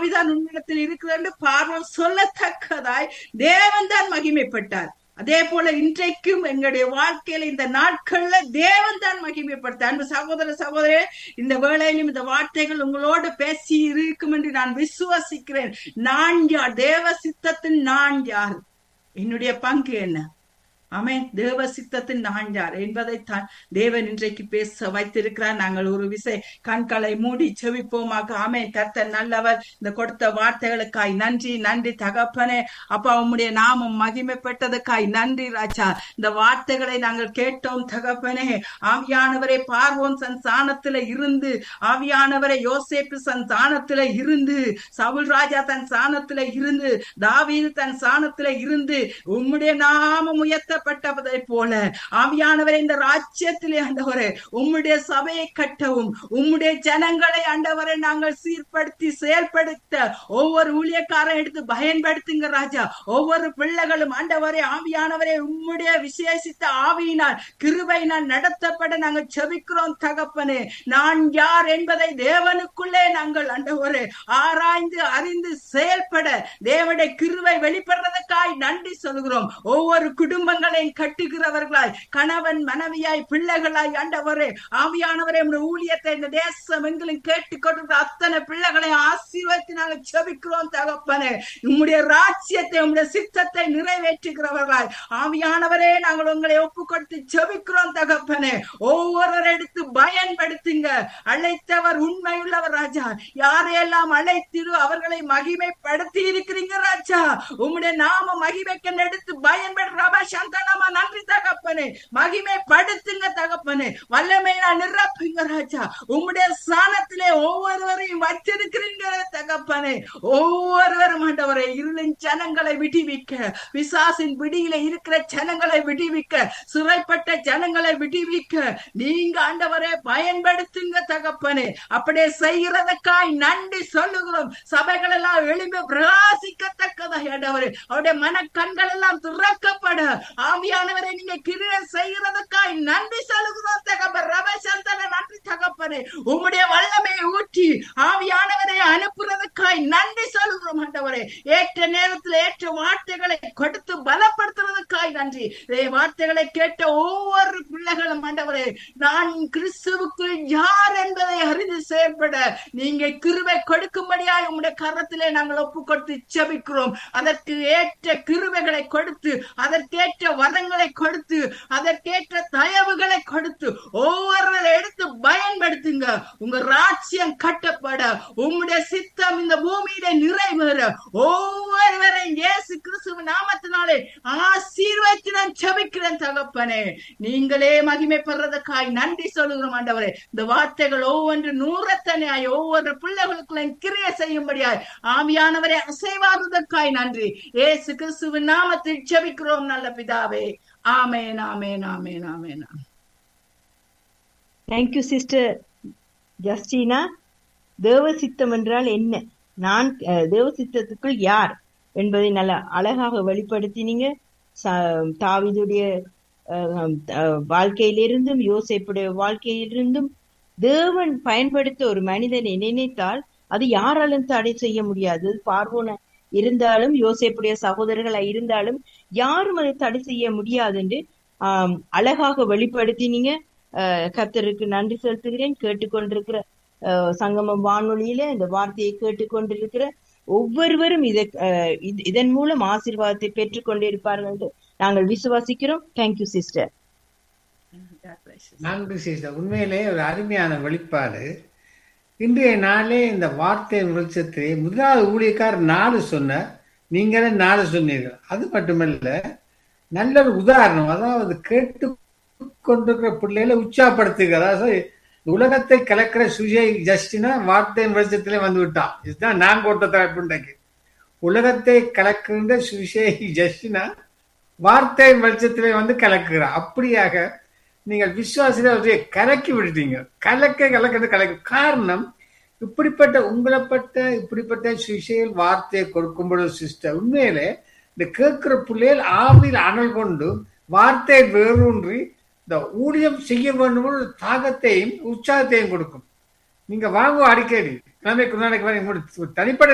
ஆவிதான் உன்னிடத்தில் இருக்கிறது என்று பார்வன் சொல்லத்தக்கதாய் தேவன் தான் மகிமைப்பட்டார் அதே போல இன்றைக்கும் எங்களுடைய வாழ்க்கையில இந்த நாட்கள்ல தேவன் தான் மகிமைப்படுத்த அன்பு சகோதர சகோதரே இந்த வேளையிலும் இந்த வார்த்தைகள் உங்களோடு பேசி இருக்கும் என்று நான் விசுவாசிக்கிறேன் நான் யார் தேவ சித்தத்தின் நான் யார் என்னுடைய பங்கு என்ன ஆமென் தேவ சித்தத்தின் நான் யார் என்பதைத்தான் தேவன் இன்றைக்கு பேச வைத்திருக்கிறார் நாங்கள் ஒரு விசை கண்களை மூடி செவிப்போமாக ஆமென் கர்த்தர் நல்லவர் இந்த கொடுத்த வார்த்தைகளுக்காய் நன்றி நன்றி தகப்பனே அப்பா உம்முடைய நாமம் மகிமைப்பட்டதுக்காய் நன்றி ராஜா இந்த வார்த்தைகளை நாங்கள் கேட்டோம் தகப்பனே ஆவியானவரை பார்வோம் சன் சாணத்துல இருந்து ஆவியானவரை யோசேப்பு சன் சாணத்துல இருந்து சவுல் ராஜா தன் சாணத்துல இருந்து தாவீது தன் சாணத்துல இருந்து உம்முடைய நாமம் உயர்த்தப்பட்டதை போல ஆவியானவரை இந்த ராஜ்யத்திலே ஆண்டவரே உம்முடைய சபையை கட்டவும் உம்முடைய ஜனங்களை ஆண்டவரை நாங்கள் சீர்படுத்தி செயல்படுத்த ஒவ்வொரு ஊழியக்காரன் எடுத்து பயன்படுத்துங்க ராஜா ஒவ்வொரு பிள்ளைகளும் ஆண்டவரே ஆவியானவரே உம்முடைய விசேஷித்த ஆவியினால் கிருபையினால் நடத்தப்பட நாங்கள் செபிக்கிறோம் தகப்பனே நான் யார் என்பதை தேவனுக்குள்ளே நாங்கள் ஆண்டவரே ஆராய்ந்து அறிந்து செயல்பட தேவனுடைய கிருவை வெளிப்படுறதுக்காய் நன்றி சொல்கிறோம் ஒவ்வொரு குடும்பங்களையும் கட்டுகிறவர்களாய் கணவன் மனைவியாய் பிள்ளைகளாய் ஆண்டவரே ஆவியானவரே உம்முடைய ஊழியத்தை இந்த தேசம் எங்களும் கேட்டுக்கொண்டிருக்கிற அத்தனை பிள்ளைகளை ஆசீர்வதித்து நாங்கள் செபிக்கிறோம் தகப்பனே உம்முடைய ராஜ்யத்தை உம்முடைய சித்தத்தை நிறைவேற்றுகிறவர்களாய் ஆவியானவரே நாங்கள் உங்களை ஒப்பு கொடுத்து செபிக்கிறோம் தகப்பனே ஒவ்வொருவர் எடுத்து பயன்படுத்துங்க அழைத்தவர் உண்மையுள்ளவர் ராஜா யாரையெல்லாம் அழைத்திரு அவர்களை மகிமைப்படுத்தி இருக்கிறீங்க ராஜா உம்முடைய நாம மகிமைக்கு எடுத்து பயன்படுற சந்தனமா நன்றி தகப்பனே மகிமைப்படுத்துங்க தகப்பனே வல்லமையா நிரப்புங்க ராஜா உம்முடைய ஸ்தானத்திலே ஒவ்வொருவரையும் வச்சிருக்கிறீங்க தகப்பனே ஒவ்வொருவரும் ஆண்டவரை இருளின் ஜனங்களை விடுவிக்க பிசாசின் பிடியில இருக்கிற ஜனங்களை விடுவிக்க சிறைப்பட்ட ஜனங்களை விடுவிக்க நீங்க ஆண்டவரை பயன்படுத்துங்க தகப்பனே அப்படியே செய்கிறதற்காய் நன்றி சொல்லுகிறோம் சபைகள் எல்லாம் எழும்பி பிரகாசிக்கத்தக்கதா ஆண்டவரே அவருடைய மனக்கண்கள் எல்லாம் திறக்கப்பட ஆவியானவரை நீங்க கிரிய செய்கிறதுக்காய் நன்றி சொல்லுகிறோம் தகப்பன் ரமசந்தன நன்றி தகப்பனே உம்முடைய வல்லமையை ஊற்றி ஆவியானவரை அனுப்புறதுக்காய் நன்றி சொல்லுகிறோம் ஆண்டவரே ஏற்ற நேரத்தில் ஏற்ற வார்த்தைகளை கொடுத்து பலப்படுத்துறதுக்காய் நன்றி இதை வார்த்தைகளை கேட்ட ஒவ்வொரு பிள்ளைகளும் ஆண்டவரே நான் கிறிஸ்துவுக்குள் யார் என்பதை அறிந்து செயல்பட நீங்க கிருபை கொடுக்கும்படியாய் உம்முடைய கரத்திலே நாங்கள் ஒப்பு கொடுத்து செபிக்கிறோம் அதற்கு ஏற்ற கிருபைகளை கொடுத்து அதற்கேற்ற வரங்களை கொடுத்து அதற்கேற்ற தயவுகளை கொடுத்து ஒவ்வொருவரை எடுத்து பயன்படுத்துங்க உங்க ராஜ்யம் கட்டப்பட உம்முடைய சித்தம் இந்த பூமியில நிறைவேற ஒவ்வொருவரையும் இயேசு கிறிஸ்துவ நாமத்தினாலே ஆசீர்வதித்து நான் செபிக்கிறேன் தகப்பனே நீங்களே மகிமைப்படுறதுக்காய் நன்றி சொல்லுகிறோம் ஆண்டவரே இந்த வார்த்தைகள் ஒவ்வொன்று நூறத்தனையாய் ஒவ்வொரு பிள்ளைகளுக்குள்ள கிரிய செய்யும்படியாய் ஆவியானவரை அசைவாடுவதற்காய் நன்றி ஏசு கிறிஸ்துவின் நாமத்தில் செபிக்கிறோம் நல்ல பிதாவே ஆமேன் ஆமேன் ஆமேன் ஆமேன் தேங்க்யூ சிஸ்டர் ஜஸ்டினா தேவ சித்தம் என்றால் என்ன நான் அஹ், தேவ சித்தத்துக்குள் யார் என்பதை நல்ல அழகாக வெளிப்படுத்தினீங்க ச- தாவீதுடைய அஹ், அஹ், வாழ்க்கையிலிருந்தும் யோசேப்புடைய வாழ்க்கையிலிருந்தும் தேவன் பயன்படுத்த ஒரு மனிதனை நினைத்தால் அது யாராலும் தடை செய்ய முடியாது பார்வோன இருந்தாலும் யோசேப்புடைய சகோதரர்களா இருந்தாலும் யாரும் அதை தடை செய்ய முடியாது என்று ஆம், அழகாக வெளிப்படுத்தினீங்க அஹ், கர்த்தருக்கு நன்றி செலுத்துகிறேன் கேட்டுக்கொண்டிருக்கிற அஹ், சங்கமம் வானொலியில இந்த வார்த்தையை கேட்டுக்கொண்டிருக்கிற ஒவ்வொருவரும் இதை அஹ், இது- இதன் மூலம் ஆசீர்வாதத்தை பெற்றுக் கொண்டிருப்பார்கள் என்று நாங்கள் விசுவாசிக்கிறோம் தேங்க்யூ சிஸ்டர் நன்றி சிஸ்டர் உண்மையிலே ஒரு அருமையான வெளிப்பாடு இன்றைய நாளே இந்த வார்த்தை வெளிச்சத்திலே முதலாவது ஊழியக்கார் நாலு சொன்னார் நீங்களே நாலு சொன்னீர்கள் அது மட்டுமல்ல நல்ல ஒரு உதாரணம் அதாவது கேட்டு கொண்டிருக்கிற பிள்ளைகளை உற்சாகப்படுத்துகிறார் அதாவது உலகத்தை கலக்கிற சுஜய் ஜஸ்டினா வார்த்தையின் வெளிச்சத்திலே வந்து விட்டான் இதுதான் நான் போட்ட தலைப்புண்டைக்கு உலகத்தை கலக்குகின்ற சுஜய் ஜஸ்டினா வார்த்தையின் வெளிச்சத்திலே வந்து கலக்குகிறார் அப்படியாக நீங்கள் விசுவாசில அவற்றை கலக்கி விடுறீங்க கலக்க கலக்கிறது கலக்க காரணம் இப்படிப்பட்ட உங்களப்பட்ட இப்படிப்பட்ட சுவிசையில் வார்த்தையை கொடுக்கும் பொழுது சிஸ்டர் உண்மையிலே இந்த கேட்கிற பிள்ளைகள் ஆவியில் அனல் கொண்டு வார்த்தையை வேரூன்றி இந்த ஊழியம் செய்ய வேண்டும் ஒரு தாகத்தையும் உற்சாகத்தையும் கொடுக்கும் நீங்க வாங்க அடிக்கடி கிழமைக்கு நாளைக்கு வரை தனிப்பட்ட